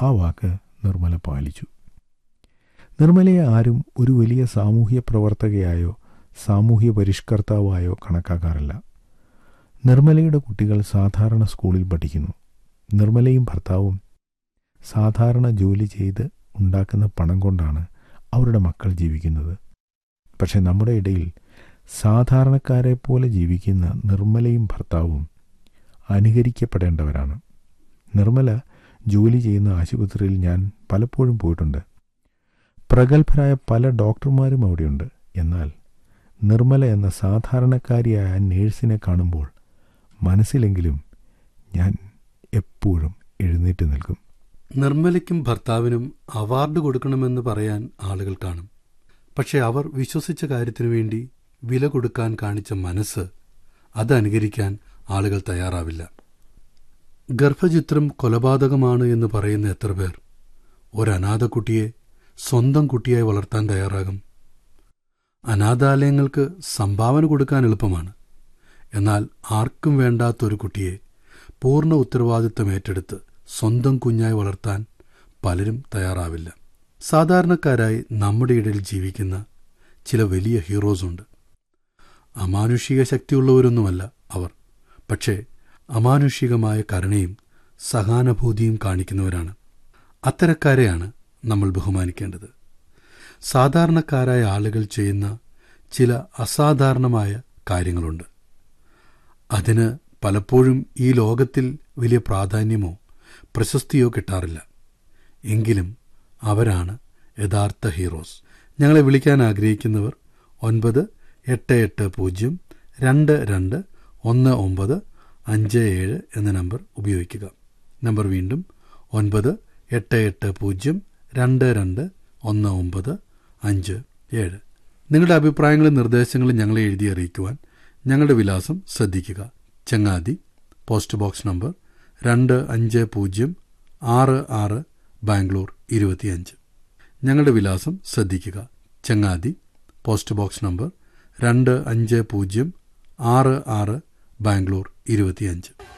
ആ വാക്ക് നിർമ്മല പാലിച്ചു നിർമ്മലയെ ആരും ഒരു വലിയ സാമൂഹ്യ പ്രവർത്തകയായോ സാമൂഹ്യ പരിഷ്കർത്താവായോ കണക്കാക്കാറില്ല നിർമ്മലയുടെ കുട്ടികൾ സാധാരണ സ്കൂളിൽ പഠിക്കുന്നു നിർമ്മലയും ഭർത്താവും സാധാരണ ജോലി ചെയ്ത് ഉണ്ടാക്കുന്ന പണം കൊണ്ടാണ് അവരുടെ മക്കൾ ജീവിക്കുന്നത് പക്ഷെ നമ്മുടെ ഇടയിൽ സാധാരണക്കാരെ പോലെ ജീവിക്കുന്ന നിർമ്മലയും ഭർത്താവും അനുകരിക്കപ്പെടേണ്ടവരാണ് നിർമ്മല ജോലി ചെയ്യുന്ന ആശുപത്രിയിൽ ഞാൻ പലപ്പോഴും പോയിട്ടുണ്ട് പ്രഗത്ഭരായ പല ഡോക്ടർമാരും അവിടെയുണ്ട് എന്നാൽ നിർമ്മല എന്ന സാധാരണക്കാരിയായ നേഴ്സിനെ കാണുമ്പോൾ മനസ്സിലെങ്കിലും ഞാൻ എപ്പോഴും എഴുന്നേറ്റ് നിൽക്കും നിർമ്മലയ്ക്കും ഭർത്താവിനും അവാർഡ് കൊടുക്കണമെന്ന് പറയാൻ ആളുകൾ കാണും പക്ഷെ അവർ വിശ്വസിച്ച കാര്യത്തിനു വേണ്ടി വില കൊടുക്കാൻ കാണിച്ച മനസ്സ് അത് അനുകരിക്കാൻ ആളുകൾ തയ്യാറാവില്ല ഗർഭചിത്രം കൊലപാതകമാണ് എന്ന് പറയുന്ന എത്ര പേർ ഒരനാഥ കുട്ടിയെ സ്വന്തം കുട്ടിയായി വളർത്താൻ തയ്യാറാകും അനാഥാലയങ്ങൾക്ക് സംഭാവന കൊടുക്കാൻ എളുപ്പമാണ് എന്നാൽ ആർക്കും വേണ്ടാത്തൊരു കുട്ടിയെ പൂർണ്ണ ഉത്തരവാദിത്തം ഏറ്റെടുത്ത് സ്വന്തം കുഞ്ഞായി വളർത്താൻ പലരും തയ്യാറാവില്ല സാധാരണക്കാരായി നമ്മുടെ ഇടയിൽ ജീവിക്കുന്ന ചില വലിയ ഹീറോസ് ഉണ്ട് അമാനുഷിക ശക്തിയുള്ളവരൊന്നുമല്ല അവർ പക്ഷേ അമാനുഷികമായ കരുണയും സഹാനുഭൂതിയും കാണിക്കുന്നവരാണ് അത്തരക്കാരെയാണ് നമ്മൾ ബഹുമാനിക്കേണ്ടത് സാധാരണക്കാരായ ആളുകൾ ചെയ്യുന്ന ചില അസാധാരണമായ കാര്യങ്ങളുണ്ട് അതിന് പലപ്പോഴും ഈ ലോകത്തിൽ വലിയ പ്രാധാന്യമോ പ്രശസ്തിയോ കിട്ടാറില്ല എങ്കിലും അവരാണ് യഥാർത്ഥ ഹീറോസ് ഞങ്ങളെ വിളിക്കാൻ ആഗ്രഹിക്കുന്നവർ ഒൻപത് എട്ട് എട്ട് പൂജ്യം രണ്ട് രണ്ട് ഒന്ന് ഒമ്പത് അഞ്ച് ഏഴ് എന്ന നമ്പർ ഉപയോഗിക്കുക നമ്പർ വീണ്ടും ഒൻപത് എട്ട് എട്ട് പൂജ്യം രണ്ട് രണ്ട് ഒന്ന് ഒമ്പത് അഞ്ച് ഏഴ് നിങ്ങളുടെ അഭിപ്രായങ്ങളും നിർദ്ദേശങ്ങളും ഞങ്ങളെ എഴുതി അറിയിക്കുവാൻ ഞങ്ങളുടെ വിലാസം ശ്രദ്ധിക്കുക ചങ്ങാതി പോസ്റ്റ് ബോക്സ് നമ്പർ രണ്ട് അഞ്ച് പൂജ്യം ആറ് ആറ് ബാംഗ്ലൂർ ഇരുപത്തിയഞ്ച് ഞങ്ങളുടെ വിലാസം ശ്രദ്ധിക്കുക ചങ്ങാതി പോസ്റ്റ് ബോക്സ് നമ്പർ രണ്ട് അഞ്ച് പൂജ്യം ആറ് ആറ് ബാംഗ്ലൂർ ഇരുപത്തിയഞ്ച്